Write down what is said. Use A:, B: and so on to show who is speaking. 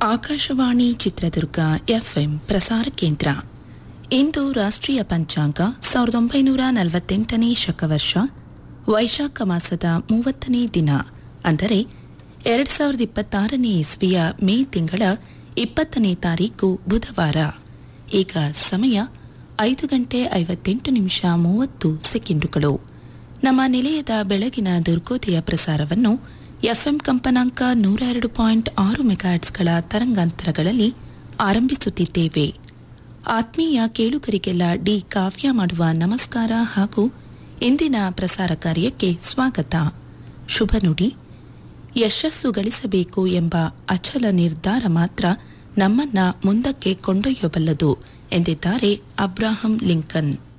A: Akashvani Chitradurga FM ಪ್ರಸಾರ ಕೇಂದ್ರ ಇಂದು ರಾಷ್ಟ್ರೀಯ ಪಂಚಾಂಗ ಸಾವಿರದ ಒಂಬೈನೂರ ನಲವತ್ತೆಂಟನೇ ಶಕವರ್ಷ ವೈಶಾಖ ಮಾಸದ ಮೂವತ್ತನೇ ದಿನ ಅಂದರೆ ಎರಡ್ ಸಾವಿರದ ಇಪ್ಪತ್ತಾರನೇ ಇಸ್ವಿಯ ಮೇ ತಿಂಗಳ ಇಪ್ಪತ್ತನೇ ತಾರೀಕು ಬುಧವಾರ ಈಗ ಸಮಯ ಐದು ಗಂಟೆ ಐವತ್ತೆಂಟು ನಿಮಿಷ ಮೂವತ್ತು ಸೆಕೆಂಡುಗಳು ನಮ್ಮ ನಿಲಯದ ಬೆಳಗಿನ ದುರ್ಗೋದಯ ಪ್ರಸಾರವನ್ನು ಎಫ್ಎಂ ಕಂಪನಾಂಕ ನೂರ ಎರಡು ಪಾಯಿಂಟ್ ಆರು ಮೆಗಾಟ್ಸ್ಗಳ ತರಂಗಾಂತರಗಳಲ್ಲಿ ಆರಂಭಿಸುತ್ತಿದ್ದೇವೆ ಆತ್ಮೀಯ ಕೇಳುಗರಿಗೆಲ್ಲ ಡಿ ಕಾವ್ಯ ಮಾಡುವ ನಮಸ್ಕಾರ ಹಾಗೂ ಇಂದಿನ ಪ್ರಸಾರ ಕಾರ್ಯಕ್ಕೆ ಸ್ವಾಗತ ಶುಭ ನುಡಿ ಯಶಸ್ಸು ಗಳಿಸಬೇಕು ಎಂಬ ಅಚಲ ನಿರ್ಧಾರ ಮಾತ್ರ ನಮ್ಮನ್ನ ಮುಂದಕ್ಕೆ ಕೊಂಡೊಯ್ಯಬಲ್ಲದು ಎಂದಿದ್ದಾರೆ ಅಬ್ರಾಹಂ ಲಿಂಕನ್